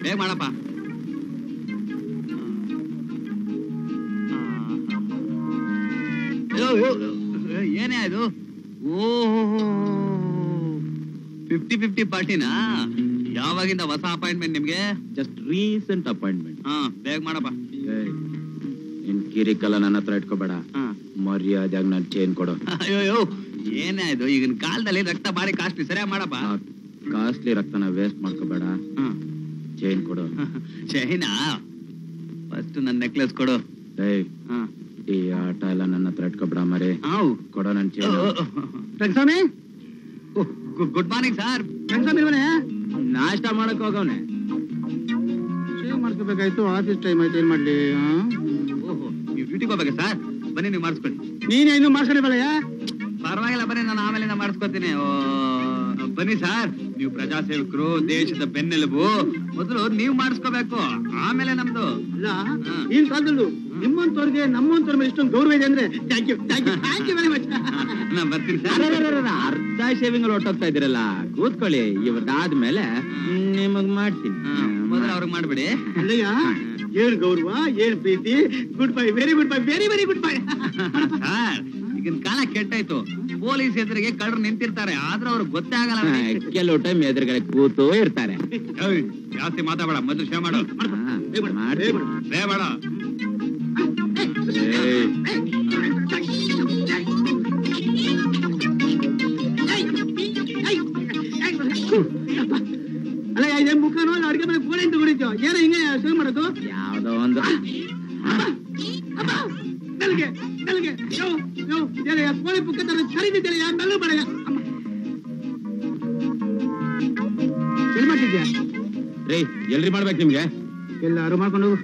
ಬೇಗ ಮಾಡಪ್ಪ ಅಯ್ಯೋ, ಅಯ್ಯೋ, ಅಯ್ಯೋ, ಏನೇ ಅದು ಓಹೋ ಫಿಫ್ಟಿ ಫಿಫ್ಟಿ ಪಾರ್ಟಿನಾ ಯಾವಾಗಿಂದ ಹೊಸ ಅಪಾಯಿಂಟ್ಮೆಂಟ್ ನಿಮ್ಗೆ ಜಸ್ಟ್ ರೀಸೆಂಟ್ ಅಪಾಯಿಂಟ್ಮೆಂಟ್ ಹಾ ಬೇಗ ಮಾಡಪ್ಪ ನಿನ್ ಕಿರಿಕಲ್ಲ ನನ್ನ ಹತ್ರ ಇಟ್ಕೋಬೇಡ ಹಾ ಮರ್ಯಾದೆಯಾಗಿ ನನ್ ಚೇನ್ ಕೊಡು ಅಯ್ಯೋ ಅಯ್ಯೋ, ಏನೇ ಇದು ಈಗಿನ ಕಾಲದಲ್ಲಿ ರಕ್ತ ಬಾರಿ ಕಾಸ್ಟ್ಲಿ ಸರಿಯಾಗಿ ಮಾಡಪ್ಪ ಕಾಸ್ಟ್ಲಿ ರಕ್ತನ ವೇಸ್ಟ್ ಮಾಡ್ಕೋಬೇಡ ಹ್ಮ್. ಚೇನ್ ಕೊಡು ಶಹಿನಾ ಫಸ್ಟ್ ನನ್ನ ನೆಕ್ಲೆಸ್ ಕೊಡು ಏಯ್ ಹಾ. ಈ ಆಟ ಎಲ್ಲ ನನ್ನ ಹತ್ರ ಇಟ್ಕೋಬೇಡ ಮರಿ ಆವ್. ಕೊಡೋ ನನ್ chain Rangaswamy good morning sir Rangaswamy ಇವನೇ ನಾಷ್ಟ ಮಾಡಕ್ ಹೋಗವ್ನೆ ಶೇವ್ ಮಾಡ್ಕೋಬೇಕಾಯ್ತು ಆಫೀಸ್ ಟೈಮ್ ಆಯ್ತು ಏನ್ ಮಾಡ್ಲಿ ಆ? ಓಹೋ ನೀವು ಡ್ಯೂಟಿಗೆ ಹೋಗ್ಬೇಕಾ ಸರ್ ಬನ್ನಿ ನೀವು ಮಾಡಿಸ್ಕೊಳ್ಳಿ ನೀನೇ ಇನ್ನು ಮಾಡ್ಕೊಂಡಿರಲ್ಲ ಪರವಾಗಿಲ್ಲ ಬನ್ನಿ ನಾನು ಆಮೇಲೆ ಮಾಡಿಸ್ಕೊತೀನಿ ಓ, ಬನ್ನಿ ಸರ್ ನೀವು ಪ್ರಜಾಸೇವಕರು ದೇಶದ ಬೆನ್ನೆಲುಬು ಮೊದಲು ನೀವು ಮಾಡಿಸ್ಕೋಬೇಕು ಆಮೇಲೆ ನಮ್ದು ಅಲ್ಲ ಹಾ. ಈಗಿನ ಕಾಲದಲ್ಲೂ ನಿಮ್ಮಂತವ್ರಿಗೆ ನಮ್ಮಂತವ್ರ ಮೇಲೆ ಇಷ್ಟೊಂದು ಗೌರವ ಇದೆ ಅಂದ್ರೆ thank you thank you thank you very much ನಾ ಬರ್ತೀನಿ ಸರ್ ಅರ್ಧ ಶೇವಿಂಗ್ ಅಲ್ಲಿ ಹೊಟ್ಟೋಗ್ತಾ ಇದ್ದೀರಲ್ಲ ಕೂತ್ಕೊಳ್ಳಿ ಇವ್ರದಾದ್ಮೇಲೆ ನಿಮಗ್ ಮಾಡ್ತೀನಿ ಹಾ, ಮೊದಲು ಅವ್ರಿಗೆ ಮಾಡ್ಬಿಡಿ ಅಲ್ಲಯ್ಯ ಏನ್ ಗೌರವ ಏನ್ ಪ್ರೀತಿ goodbye very goodbye very very goodbye sir ಈಗಿನ ಕಾಲ ಕೆಟ್ಟಾಯ್ತು ಪೊಲೀಸ್ ಎದುರಿಗೆ ಕಳ್ಳರು ನಿಂತಿರ್ತಾರೆ ಆದ್ರೂ ಅವ್ರಿಗೆ ಗೊತ್ತೇ ಆಗಲ್ಲ ಅವ್ರಿಗೆ. ಕೆಲವು ಟೈಮ್ ಎದುರುಗಡೆ ಕೂತು ಇರ್ತಾರೆ ಏಯ್, ಜಾಸ್ತಿ ಮಾತಾಡ ಮೊದಲು ಶೇವ್ ಮಾಡು ಹಾ, ಮಾಡ್ತೀನಿ. ಬೇ ಬೇಡ ಏಯ್, ಅಲ್ಲ ಇದೇ ಮುಖನೋ ಅಲ್ಲ ಅಡಿಗೆ ಮನೆ ಗೋಡೆ ಅಂತ ಹೊಡಿತು ಏನೋ ಹಿಂಗೆ ಶುರು ಮಾಡೋದು ಯಾವ್ದೋ ಒಂದು ಅಮ್ಮ ನನಗೆ ನನಗೆ ಯೋ ಯೋ ಏನಯ್ಯ ಕೋಳಿ ಪುಕ್ಕ ತರ ಕರೀತಿದ್ದೀರಯ್ಯ ಮೆಲ್ಲ ಬಡಯ್ಯ ಅಮ್ಮ ಎಲ್ಲಿ ಮಾಡ್ತಿದ್ಯಾ ರೀ ಎಲ್ರಿ ಮಾಡ್ಬೇಕು ನಿಮ್ಗೆ ಎಲ್ಲಾರು ಮಾಡ್ಕೊಂಡು ಹೋಗು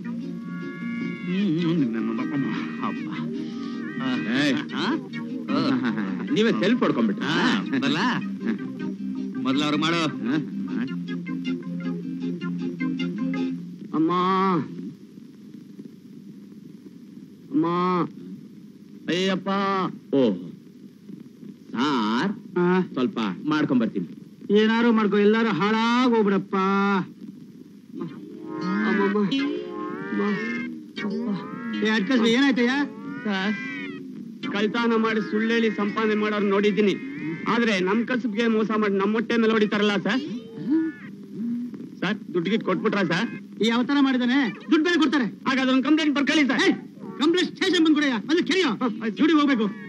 ಅಪ್ಪ ಏಯ್. ಆ? ಓ. ನೀವೇ ಸೆಲ್ಫ್ ಹೊಡ್ಕೊಂಡ್ಬಿಟ್ರ ಆ, ಬರಲ್ಲ ಮೊದ್ಲು ಅವ್ರಿಗೆ ಮಾಡು ಅಮ್ಮ ಅಮ್ಮ ಅಯ್ಯಪ್ಪ ಓ ಸಾರ್ ಆ, ಸ್ವಲ್ಪ ಮಾಡ್ಕೊಂಡ್ ಬರ್ತೀನಿ ಏನಾರು ಮಾಡ್ಕೊ ಎಲ್ಲಾರು ಹಾಳಾಗ್ ಹೋಗ್ಬಿಡಪ್ಪ ಅಮ್ಮಮ್ಮ ಅಮ್ಮ. ಏ ಅಡ್ಕಸ್ಬಿ ಏನಾಯ್ತಯ್ಯ ಕಳ್ತನ ಮಾಡಿ ಸುಳ್ಳೇಳಿ ಸಂಪಾದನೆ ಮಾಡೋರು ನೋಡಿದ್ದೀನಿ ಆದ್ರೆ ನಮ್ ಕಸಬ್ಗೆ ಮೋಸ ಮಾಡಿ ನಮ್ಮ ಹೊಟ್ಟೆ ಮೇಲೆ ಹೊಡಿತಾರಲ್ಲ ಸರ್ ಸರ್ ದುಡ್ಡಿಗೆ ಕೊಟ್ಬಿಟ್ರ ಸರ್ ಈ ಅವತಾರ ಮಾಡಿದಾನೆ ದುಡ್ಡು ಬೇರೆ ಕೊಡ್ತಾರೆ ಹಾಗಾದ್ರೆ ಒಂದು ಕಂಪ್ಲೇಂಟ್ ಬರ್ಕೊಳ್ಳಿ ಸರ್ ಕಂಪ್ಲೇಂಟ್ ಸ್ಟೇಷನ್ ಬಂದ್ ಕೊಡಯ್ಯ ಅದು ಕೆರಿಯೋ ಡ್ಯೂಟಿ ಹೋಗ್ಬೇಕು